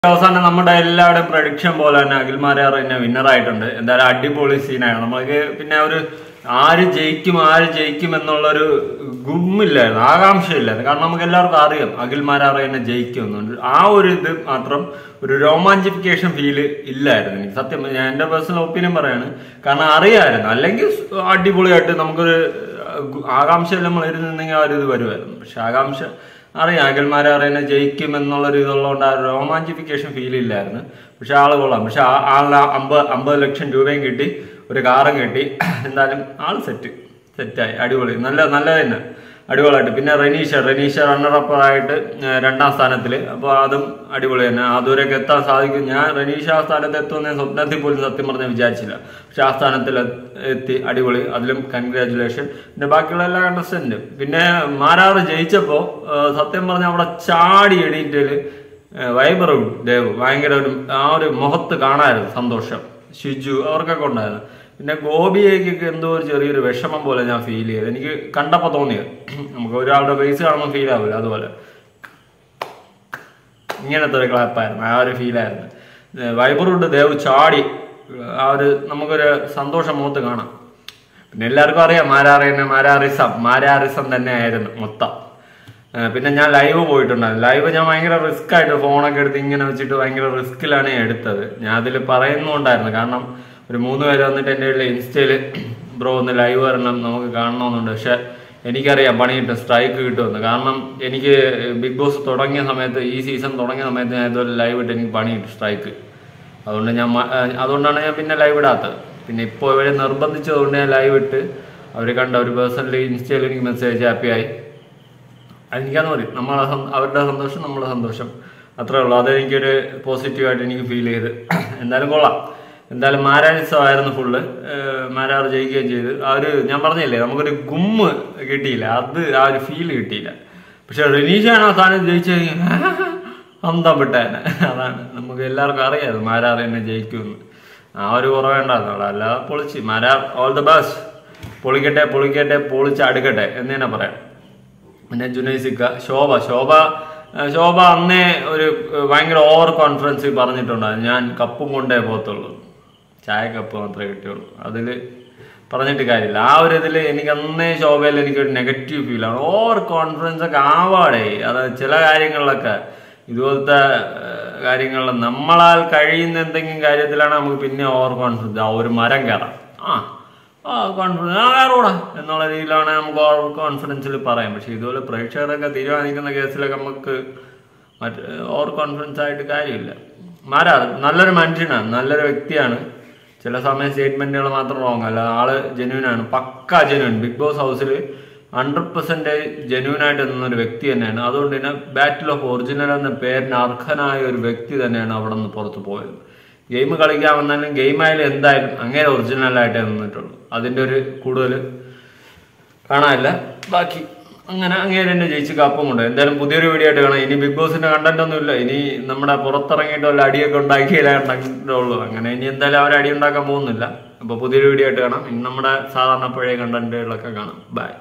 അവസാനം നമ്മുടെ എല്ലാവരുടെയും പ്രഡിക്ഷൻ പോലെ തന്നെ അഖിൽമാരാർ തന്നെ വിന്നർ ആയിട്ടുണ്ട് എന്തായാലും അടിപൊളി സീനാണ് നമുക്ക് പിന്നെ ഒരു ആര് ജയിക്കും ആര് ജയിക്കും എന്നുള്ളൊരു ഗുമ്മില്ലായിരുന്നു ആകാംക്ഷയില്ലായിരുന്നു കാരണം നമുക്ക് എല്ലാവർക്കും അറിയാം അഖിൽമാരാർ തന്നെ ജയിക്കും എന്നുണ്ട് ആ ഒരു ഇത് മാത്രം ഒരു റൊമാൻറ്റിഫിക്കേഷൻ ഫീല് ഇല്ലായിരുന്നു എനിക്ക് സത്യം ഞാൻ എൻ്റെ പേഴ്സണൽ ഒപ്പീനിയൻ പറയാണ് കാരണം അറിയാമായിരുന്നു അല്ലെങ്കിൽ അടിപൊളിയായിട്ട് നമുക്കൊരു ആകാംക്ഷയിൽ നമ്മൾ ഇരുന്നെങ്കിൽ ആ ഒരു ഇത് വരുമായിരുന്നു പക്ഷെ ആകാംക്ഷ അറിയാം അകൽമാരെ അറിയുന്ന ജയിക്കും എന്നുള്ളൊരു ഇതുള്ളതുകൊണ്ട് ആ റൊമാൻറ്റിഫിക്കേഷൻ ഫീൽ ഇല്ലായിരുന്നു പക്ഷെ ആള് കൊള്ളാം പക്ഷെ ആ- ആളിന് ആ അമ്പത് അമ്പത് ലക്ഷം രൂപയും കിട്ടി ഒരു കാറും കിട്ടി എന്തായാലും ആള് സെറ്റ് സെറ്റായി അടിപൊളി നല്ല നല്ല തന്നെ അടിപൊളിയായിട്ട് പിന്നെ റനീഷ റനീഷ റണ്ണറപ്പ് ആയിട്ട് ഏഹ്, രണ്ടാം സ്ഥാനത്തിൽ അപ്പോൾ അതും അടിപൊളി തന്നെ അതുവരെയൊക്കെ എത്താൻ സാധിക്കും ഞാൻ റനീഷ ആ സ്ഥാനത്ത് എത്തുമെന്ന് ഞാൻ സ്വപ്നത്തിൽ പോലും സത്യം പറഞ്ഞാൽ വിചാരിച്ചില്ല പക്ഷെ ആ സ്ഥാനത്തിൽ എ- എത്തി അടിപൊളി അതിലും കൺഗ്രാറ്റുലേഷൻ പിന്നെ ബാക്കിയുള്ള എല്ലാ കണ്ടസ്റ്റന്റും പിന്നെ മാരാറ് ജയിച്ചപ്പോൾ സത്യം പറഞ്ഞാൽ അവിടെ ചാടി എണീറ്റല് വൈബറും ദേവ് ഭയങ്കര ഒരു ആ ഒരു മുഖത്ത് കാണായിരുന്നു സന്തോഷം ഷിജു അവർക്കൊക്കെ ഉണ്ടായിരുന്നു പിന്നെ ഗോപിയേക്കൊക്കെ എന്തോ ഒരു ചെറിയൊരു വിഷമം പോലെ ഞാൻ ഫീൽ ചെയ്തത് എനിക്ക് കണ്ടപ്പോൾ തോന്നിയത് നമുക്ക് ഒരാളുടെ ഫേസ് കാണുമ്പോൾ ഫീൽ ആവില്ല അതുപോലെ ഇങ്ങനത്തെ ഒരു ക്ലാപ്പായിരുന്നു ആ ഒരു ഫീലായിരുന്നു വൈബറുണ്ട് ദേവ് ചാടി ആ ഒരു നമുക്കൊരു സന്തോഷം മുഖത്ത് കാണാം പിന്നെ എല്ലാവർക്കും അറിയാം മാരാറിനെ മാരാറിസം മാരാറിസം തന്നെ ആയിരുന്നു മൊത്തം ഏഹ് പിന്നെ ഞാൻ ലൈവ് പോയിട്ടുണ്ടായിരുന്നു ലൈവ് ഞാൻ ഭയങ്കര റിസ്ക് ആയിട്ട് ഫോണൊക്കെ എടുത്ത് ഇങ്ങനെ വെച്ചിട്ട് ഭയങ്കര റിസ്ക്കിലാണ് ഞാൻ എടുത്തത് ഞാൻ അതിൽ പറയുന്നുണ്ടായിരുന്നു കാരണം ഒരു മൂന്ന് പേര് വന്നിട്ട് എൻ്റെ ഉള്ള ഇൻസ്റ്റയിൽ ബ്രോ ഒന്ന് ലൈവ് വരണം നമുക്ക് കാണണമെന്നുണ്ട് പക്ഷെ എനിക്കറിയാം പണി കിട്ടും സ്ട്രൈക്ക് കിട്ടുമെന്ന് കാരണം എനിക്ക് ബിഗ് ബോസ് തുടങ്ങിയ സമയത്ത് ഈ സീസൺ തുടങ്ങിയ സമയത്ത് ഞാൻ ഇതുപോലെ ലൈവ് ഇട്ട് എനിക്ക് പണി കിട്ടും സ്ട്രൈക്ക് അതുകൊണ്ട് ഞാൻ മ- ഏഹ് അതുകൊണ്ടാണ് ഞാൻ പിന്നെ ലൈവ് ഇടാത്തത് പിന്നെ ഇപ്പോൾ ഇവരെ നിർബന്ധിച്ചതുകൊണ്ട് ഞാൻ ലൈവ് ഇട്ട് അവർ കണ്ട ഒരു പേഴ്സണലി ഇൻസ്റ്റയിൽ എനിക്ക് മെസ്സേജ് ഹാപ്പിയായി എനിക്കാന്ന് പറയും നമ്മളെ സം- അവരുടെ സന്തോഷം നമ്മളെ സന്തോഷം അത്രേ ഉള്ളൂ അത് എനിക്കൊരു പോസിറ്റീവായിട്ട് എനിക്ക് ഫീൽ ചെയ്ത് എന്തായാലും കൊള്ളാം എന്തായാലും മാരാരിസമായിരുന്നു ഫുള്ള് മാരാർ ജയിക്കുകയും ചെയ്ത് ആ ഒരു ഞാൻ പറഞ്ഞില്ലേ നമുക്കൊരു ഗുമ്മ് കിട്ടിയില്ല അത് ആ ഒരു ഫീൽ കിട്ടിയില്ല പക്ഷെ റനീഷാണ് ആ സ്ഥാനം ജയിച്ചു അന്തം വിട്ടേനെ അതാണ് നമുക്ക് എല്ലാവർക്കും അറിയാം മാരാർ എന്നെ ജയിക്കുമെന്ന് ആ ഒരു കുറവേണ്ടായിരുന്നു അല്ലാതെ പൊളിച്ച് മാരാർ ഓൾ ദ ബെസ്റ്റ് പൊളിക്കട്ടെ പൊളിക്കട്ടെ പൊളിച്ച് അടുക്കട്ടെ എന്ന് തന്നെ പറയാം പിന്നെ ജുനൈസിക്ക ശോഭ ശോഭ ഏഹ് ശോഭ അന്നേ ഒരു ഏഹ് ഭയങ്കര ഓവർ കോൺഫിഡൻസ് പറഞ്ഞിട്ടുണ്ടായിരുന്നു ഞാൻ കപ്പും കൊണ്ടേ പോകത്തുള്ളൂ ചായ കപ്പ് മാത്രമേ കിട്ടുള്ളൂ അതിൽ പറഞ്ഞിട്ട് കാര്യമില്ല ആ ഒരു ഇതിൽ എനിക്ക് അന്നേ ശോഭയിൽ എനിക്കൊരു നെഗറ്റീവ് ഫീലാണ് ഓവർ കോൺഫിഡൻസ് ഒക്കെ ആവാടേ അത് ചില കാര്യങ്ങളിലൊക്കെ ഇതുപോലത്തെ ഏഹ് കാര്യങ്ങളിൽ നമ്മളാൽ കഴിയുന്ന എന്തെങ്കിലും കാര്യത്തിലാണ് നമുക്ക് പിന്നെ ഓവർ കോൺഫിഡൻസ് ആ ഒരു മരം കയറാം ആ ആ കോൺഫിഡൻസ് ആ കയറൂടാ എന്നുള്ള രീതിയിലാണ് നമുക്ക് ഓവർ കോൺഫിഡൻസിൽ പറയാം പക്ഷെ ഇതുപോലെ പ്രേക്ഷകരൊക്കെ തീരുമാനിക്കുന്ന കേസിലൊക്കെ നമുക്ക് മറ്റ് ഓവർ കോൺഫിഡൻസ് ആയിട്ട് കാര്യമില്ല മാരാ നല്ലൊരു മനുഷ്യനാണ് നല്ലൊരു വ്യക്തിയാണ് ചില സമയം സ്റ്റേറ്റ്മെന്റുകൾ മാത്രം റോങ് അല്ല ആള് ജെന്യൂൻ ആണ് പക്ക ജെന്യൂൻ ബിഗ് ബോസ് ഹൗസിൽ ഹൺഡ്രഡ് പെർസെൻറ്റേജ് ജെന്യൂൻ ആയിട്ട് നിന്നൊരു വ്യക്തി തന്നെയാണ് അതുകൊണ്ട് തന്നെ ബാറ്റിൽ ഓഫ് ഒറിജിനൽ എന്ന പേരിന് അർഹനായ ഒരു വ്യക്തി തന്നെയാണ് അവിടെ നിന്ന് പുറത്ത് പോയത് ഗെയിം കളിക്കാൻ വന്നാലും ഗെയിം ആയാലും എന്തായാലും അങ്ങനെ ഒറിജിനലായിട്ടേ നിന്നിട്ടുള്ളൂ അതിൻ്റെ ഒരു കൂടുതൽ കാണാനില്ല ബാക്കി അങ്ങനെ അങ്ങേര് തന്നെ ജയിച്ച് കപ്പം കൊണ്ട് എന്തായാലും പുതിയൊരു വീഡിയോ ആയിട്ട് കാണാം ഇനി ബിഗ് ബോസിന്റെ കണ്ടന്റ് ഒന്നും ഇല്ല ഇനി നമ്മുടെ പുറത്തിറങ്ങിയിട്ട് വല്ല അടിയൊക്കെ ഉണ്ടാക്കിയാലേ ഉണ്ടാക്കിയിട്ടുള്ളൂ അങ്ങനെ ഇനി എന്തായാലും അവർ അടി ഉണ്ടാക്കാൻ പോകുന്നില്ല അപ്പൊ പുതിയൊരു വീഡിയോ ആയിട്ട് കാണാം ഇനി നമ്മുടെ സാധാരണ പഴയ കണ്ടന്റുകളൊക്കെ കാണാം ബൈ